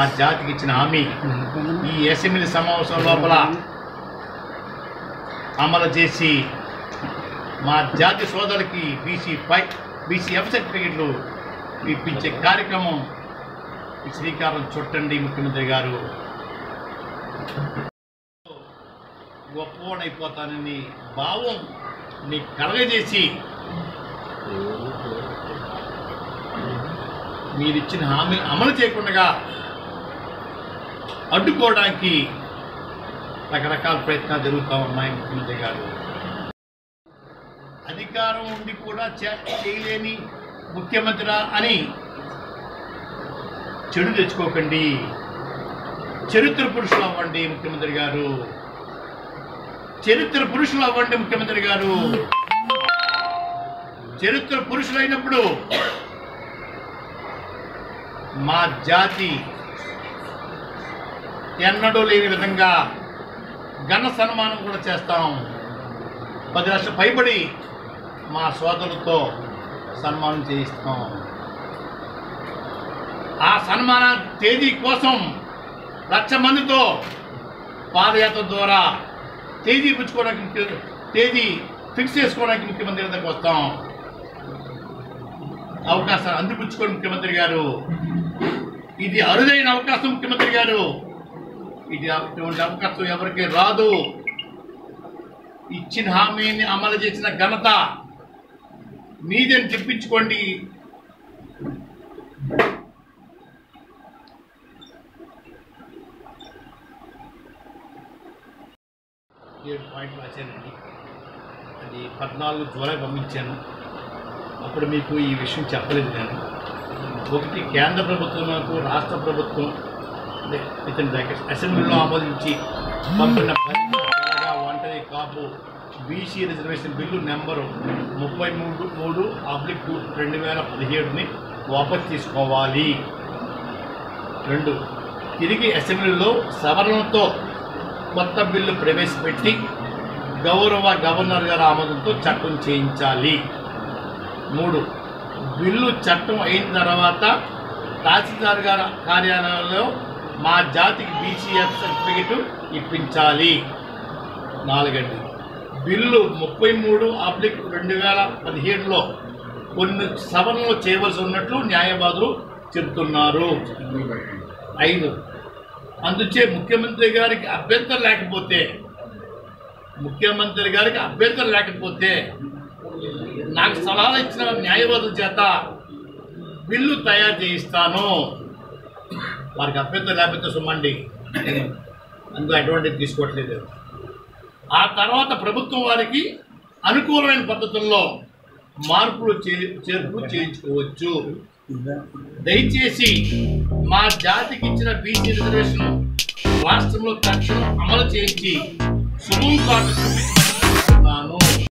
జాతికి ఇచ్చిన హామీ ఈ అసెంబ్లీ సమావేశం లోపల అమలు చేసి మా జాతి సోదరులకి బీసీ ఫైవ్ బీసీ ఎఫ్ సర్టిఫికెట్లు ఇప్పించే కార్యక్రమం ఈ శ్రీకారం చుట్టండి ముఖ్యమంత్రి గారు గొప్పవాడైపోతానని భావం నీకు కలగజేసి మీరిచ్చిన హామీ అమలు చేయకుండా అడ్డుకోవడానికి రకరకాల ప్రయత్నాలు జరుగుతూ ఉన్నాయి ముఖ్యమంత్రి గారు అధికారం ఉండి కూడా చే- చేయలేని ముఖ్యమంత్రి అని చెడు తెచ్చుకోకండి చరిత్ర పురుషులు అవ్వండి ముఖ్యమంత్రి గారు చరిత్ర పురుషులు అవ్వండి ముఖ్యమంత్రి గారు చరిత్ర పురుషులైనప్పుడు మా జాతి ఎన్నడూ లేని విధంగా ఘన సన్మానం కూడా చేస్తాం పది లక్షల పైబడి మా సోదరులతో సన్మానం చేయిస్తాం ఆ సన్మాన తేదీ కోసం లక్ష మందితో పాదయాత్ర ద్వారా తేదీ పుచ్చుకోవడానికి ముఖ్య- తేదీ ఫిక్స్ చేసుకోవడానికి ముఖ్యమంత్రి దగ్గరకు వస్తాం అవకాశం అందిపుచ్చుకోండి ముఖ్యమంత్రి గారు ఇది అరుదైన అవకాశం ముఖ్యమంత్రి గారు ఇది అటువంటి అవకాశం ఎవరికి రాదు ఇచ్చిన హామీని అమలు చేసిన ఘనత మీదని చెప్పించుకోండి ఏడు పాయింట్లు రాశానండి అది పద్నాలుగు జూలై పంపించాను అప్పుడు మీకు ఈ విషయం చెప్పలేదు నేను ఒకటి కేంద్ర ప్రభుత్వం నాకు రాష్ట్ర ప్రభుత్వం ఇతని బ్రాకెట్స్ అసెంబ్లీలో ఆమోదించి పంపిన తెలంగాణ ఒంటరి Kapu BC reservation bill number ముప్పై మూడు మూడు అబ్లిక్ టూ రెండు వేల పదిహేడుని వాపస్ తీసుకోవాలి రెండు తిరిగి అసెంబ్లీలో సవరణలతో కొత్త బిల్లు ప్రవేశపెట్టి గౌరవ గవర్నర్ గారి ఆమోదంతో చట్టం చేయించాలి మూడు బిల్లు చట్టం అయిన తర్వాత తహసీల్దార్ గారి కార్యాలయంలో మా జాతికి బీసీఎఫ్ సర్టిఫికెట్ ఇప్పించాలి నాలుగండి బిల్లు ముప్పై మూడు అబ్లిక్ రెండు వేల పదిహేడులో కొన్ని సవరణలు చేయవలసి ఉన్నట్లు న్యాయవాదులు చెబుతున్నారు ఐదు అందుచే ముఖ్యమంత్రి గారికి అభ్యంతరం లేకపోతే ముఖ్యమంత్రి గారికి అభ్యంతరం లేకపోతే నాకు సలహాలు ఇచ్చిన న్యాయవాదుల చేత బిల్లు తయారు చేయిస్తాను వారికి అభ్యంతరం లేకపోతే సుమ్మండి నేను అందులో అటువంటిది తీసుకోవట్లేదు ఆ తర్వాత ప్రభుత్వం వారికి అనుకూలమైన పద్ధతుల్లో మార్పులు చే- చేర్పులు చేయించుకోవచ్చు దయచేసి మా జాతికి ఇచ్చిన బీసీ రిజర్వేషన్ రాష్ట్రంలో తక్షణం అమలు చేయించి సుమం కాటు చూపించమని